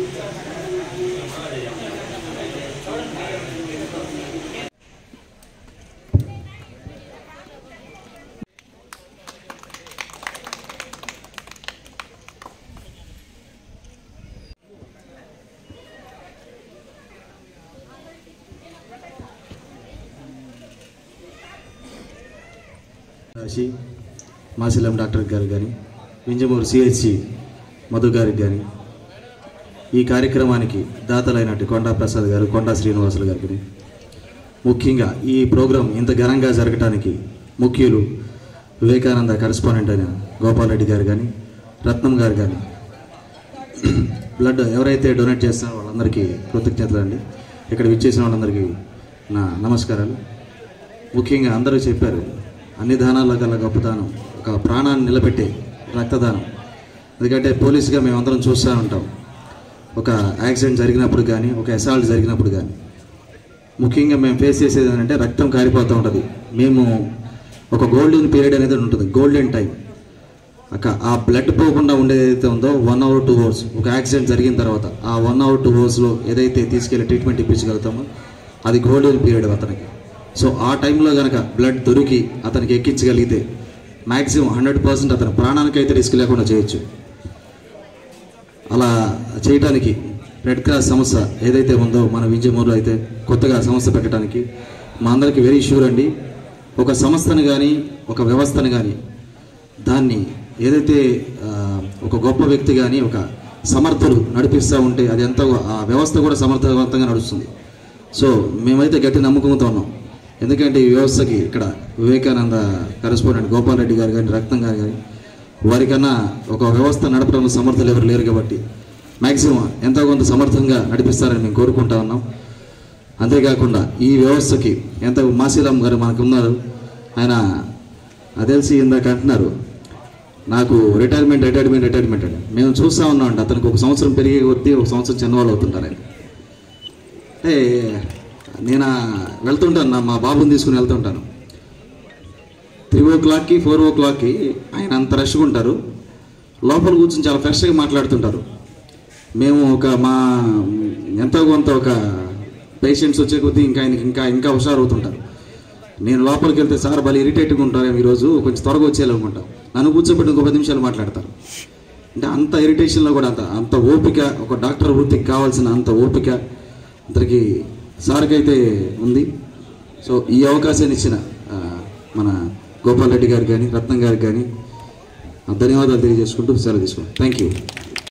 రాశి మాసిలం డాక్టర్ గారు కానీ వింజమూరు సిహెచ్సి మధు గారికి కానీ ఈ కార్యక్రమానికి దాతలైనట్టు కొండా ప్రసాద్ గారు కొండా శ్రీనివాసులు గారికి ముఖ్యంగా ఈ ప్రోగ్రాం ఇంత ఘనంగా జరగటానికి ముఖ్యులు వివేకానంద కరెస్పాండెంట్ అయిన గోపాల్ రెడ్డి గారు కానీ రత్నం గారు కానీ బ్లడ్ ఎవరైతే డొనేట్ చేస్తారో వాళ్ళందరికీ కృతజ్ఞతలు అండి ఇక్కడ విచ్చేసిన వాళ్ళందరికీ నా నమస్కారాలు ముఖ్యంగా అందరూ చెప్పారు అన్ని దానాల్లో గల గొప్పదానం ఒక ప్రాణాన్ని నిలబెట్టే రక్తదానం ఎందుకంటే పోలీసుగా మేమందరం చూస్తూ ఉంటాం ఒక యాక్సిడెంట్ జరిగినప్పుడు కానీ ఒక అసాల్ట్ జరిగినప్పుడు కానీ ముఖ్యంగా మేము ఫేస్ చేసేది ఏంటంటే రక్తం కారిపోతూ ఉంటుంది మేము ఒక గోల్డెన్ పీరియడ్ అనేది ఉంటుంది గోల్డెన్ టైం అక్క ఆ బ్లడ్ పోకుండా ఉండేది ఏదైతే ఉందో వన్ అవర్ టూ అవర్స్ ఒక యాక్సిడెంట్ జరిగిన తర్వాత ఆ వన్ అవర్ టూ అవర్స్లో ఏదైతే తీసుకెళ్ళి ట్రీట్మెంట్ ఇప్పించగలుగుతామో అది గోల్డెన్ పీరియడ్ అతనికి సో ఆ టైంలో కనుక బ్లడ్ దొరికి అతనికి ఎక్కించగలిగితే మ్యాక్సిమం హండ్రెడ్ పర్సెంట్ అతని ప్రాణానికైతే రిస్క్ లేకుండా చేయొచ్చు అలా చేయటానికి రెడ్ క్రాస్ సంస్థ ఏదైతే ఉందో మన వింజమూరులో అయితే కొత్తగా సంస్థ పెట్టడానికి మా అందరికీ వెరీ షూర్ అండి ఒక సంస్థను కానీ ఒక వ్యవస్థను కానీ దాన్ని ఏదైతే ఆ, ఒక గొప్ప వ్యక్తి కానీ ఒక సమర్థులు నడిపిస్తూ ఉంటే అది ఎంత ఆ వ్యవస్థ కూడా సమర్థవంతంగా నడుస్తుంది సో మేమైతే గట్టి నమ్మకంతో ఉన్నాం ఎందుకంటే ఈ వ్యవస్థకి ఇక్కడ వివేకానంద కరెస్పాండెంట్ గోపాల్ రెడ్డి గారు కానీ రక్తం గారు కానీ వారికన్నా ఒక వ్యవస్థ నడపడంలో సమర్థులు ఎవరు లేరు కాబట్టి మ్యాక్సిమం ఎంతో కొంత సమర్థంగా నడిపిస్తారని మేము కోరుకుంటా ఉన్నాం అంతేకాకుండా ఈ వ్యవస్థకి ఎంత మాసీరామ్ గారు మనకు ఉన్నారు ఆయన అది తెలిసి ఇందాక అంటున్నారు నాకు రిటైర్మెంట్ రిటైర్మెంట్ రిటైర్మెంట్ అని మేము చూస్తూ ఉన్నాం అండి అతనికి ఒక సంవత్సరం పెరిగే కొద్దీ ఒక సంవత్సరం చిన్నవాళ్ళు అవుతుంటారు ఆయన అంటే నేను వెళ్తుంటాను నా మా బాబుని తీసుకుని వెళ్తుంటాను త్రీ ఓ క్లాక్కి ఫోర్ ఓ క్లాక్కి ఆయన అంత రష్గా ఉంటారు లోపల కూర్చొని చాలా ఫ్రెష్గా మాట్లాడుతుంటారు మేము ఒక మా ఎంతో కొంత ఒక పేషెంట్స్ వచ్చే కొద్దీ ఇంకా ఆయనకి ఇంకా ఇంకా హుషారు అవుతుంటారు నేను లోపలికి వెళ్తే సార్ భలే ఇరిటేట్గా ఉంటారేమో ఈరోజు కొంచెం త్వరగా వచ్చేయాలనుకుంటాం నన్ను కూర్చోబెట్టి ఇంకో పది నిమిషాలు మాట్లాడతారు అంటే అంత ఇరిటేషన్లో కూడా అంత అంత ఓపిక ఒక డాక్టర్ వృత్తికి కావాల్సిన అంత ఓపిక అతనికి సార్కి అయితే ఉంది సో ఈ అవకాశాన్ని ఇచ్చిన ఆ, మన గోపాల్ రెడ్డి గారికి కానీ రత్నం గారికి కానీ ధన్యవాదాలు తెలియజేసుకుంటూ సెలవు తీసుకున్నాను థ్యాంక్ యూ